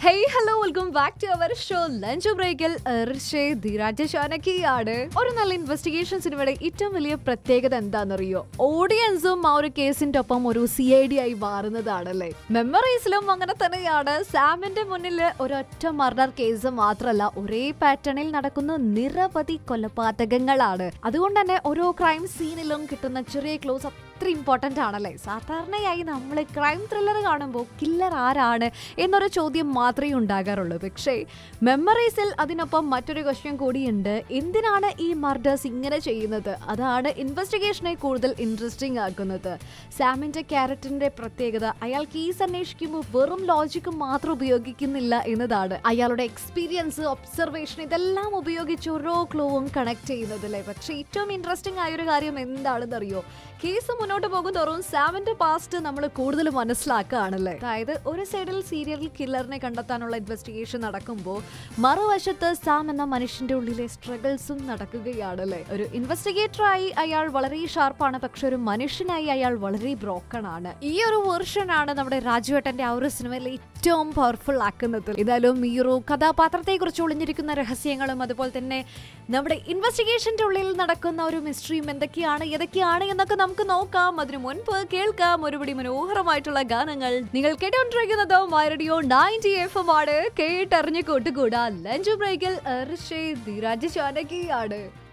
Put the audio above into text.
hey hello welcome back to our show lunch ബ്രേക്കിൽ ധീരാജ ഷാനക്കിയാണ് ഒരു നല്ല ഇൻവെസ്റ്റിഗേഷൻ സിനിമയുടെ ഏറ്റവും വലിയ പ്രത്യേകത എന്താണെന്നറിയോ ഓഡിയൻസും ആ ഒരു കേസിന്റെ ഒപ്പം ഒരു സി ഐ ഡി ആയി മാറുന്നതാണല്ലേ മെമ്മറീസിലും അങ്ങനെ തന്നെയാണ് സാമിന്റെ മുന്നിൽ ഒരൊറ്റ മർഡർ കേസ് മാത്രമല്ല ഒരേ പാറ്റേണിൽ നടക്കുന്ന നിരവധി കൊലപാതകങ്ങളാണ് അതുകൊണ്ട് തന്നെ ഓരോ ക്രൈം സീനിലും കിട്ടുന്ന ചെറിയ ക്ലോസ് അത്ര ഇമ്പോർട്ടന്റ് ആണല്ലേ സാധാരണയായി നമ്മൾ ക്രൈം ത്രില്ലർ കാണുമ്പോൾ കില്ലർ ആരാണ് എന്നൊരു ചോദ്യം മാത്രമേ ഉണ്ടാകാറുള്ളൂ പക്ഷേ മെമ്മറീസിൽ അതിനൊപ്പം മറ്റൊരു ക്വസ്റ്റ്യൻ കൂടിയുണ്ട് എന്തിനാണ് ഈ മർഡേഴ്സ് ഇങ്ങനെ ചെയ്യുന്നത് അതാണ് ഇൻവെസ്റ്റിഗേഷനെ കൂടുതൽ ഇൻട്രസ്റ്റിംഗ് ആക്കുന്നത് സാമിന്റെ ക്യാരക്ടറിന്റെ പ്രത്യേകത അയാൾ കേസ് അന്വേഷിക്കുമ്പോൾ വെറും ലോജിക്ക് മാത്രം ഉപയോഗിക്കുന്നില്ല എന്നതാണ് അയാളുടെ എക്സ്പീരിയൻസ് ഒബ്സർവേഷൻ ഇതെല്ലാം ഉപയോഗിച്ച് ഓരോ ക്ലൂവും കണക്ട് ചെയ്യുന്നതല്ലേ പക്ഷേ ഏറ്റവും ഇൻട്രസ്റ്റിംഗ് ആയ ഒരു കാര്യം എന്താണെന്ന് അറിയോ കേസ് മുന്നോട്ട് പോകും തോറും സാമിന്റെ പാസ്റ്റ് നമ്മൾ കൂടുതൽ മനസ്സിലാക്കുകയാണല്ലേ അതായത് ഒരു സൈഡിൽ സീരിയൽ കില്ലറിനെ കണ്ടെത്താനുള്ള ഇൻവെസ്റ്റിഗേഷൻ നടക്കുമ്പോൾ മറുവശത്ത് സാം എന്ന മനുഷ്യന്റെ ഉള്ളിലെ സ്ട്രഗിൾസും നടക്കുകയാണല്ലേ ഒരു ഇൻവെസ്റ്റിഗേറ്ററായി അയാൾ വളരെ ഷാർപ്പാണ് പക്ഷെ ഒരു മനുഷ്യനായി അയാൾ വളരെ ബ്രോക്കൺ ആണ് ഈ ഒരു വേർഷൻ ആണ് നമ്മുടെ രാജുവേട്ടന്റെ ആ ഒരു സിനിമയിൽ ഏറ്റവും പവർഫുൾ ആക്കുന്നത് ഏതായാലും ഈ ഒരു കഥാപാത്രത്തെ കുറിച്ച് ഒളിഞ്ഞിരിക്കുന്ന രഹസ്യങ്ങളും അതുപോലെ തന്നെ നമ്മുടെ ഇൻവെസ്റ്റിഗേഷന്റെ ഉള്ളിൽ നടക്കുന്ന ഒരു മിസ്റ്ററിയും എന്തൊക്കെയാണ് ഏതൊക്കെയാണ് എന്നൊക്കെ നമുക്ക് നോക്കാം അതിനു മുൻപ് കേൾക്കാം ഒരുപടി മനോഹരമായിട്ടുള്ള ഗാനങ്ങൾ നിങ്ങൾ കേട്ടോണ്ടിരിക്കുന്നത് മൈറഡിയോ നയൻറ്റി എഫ് എം ആണ് കേട്ടറിഞ്ഞ് കൂട്ടുകൂടാ ലഞ്ച് ബ്രേക്കിൽ ധീരാജ് ചാനകിയാണ്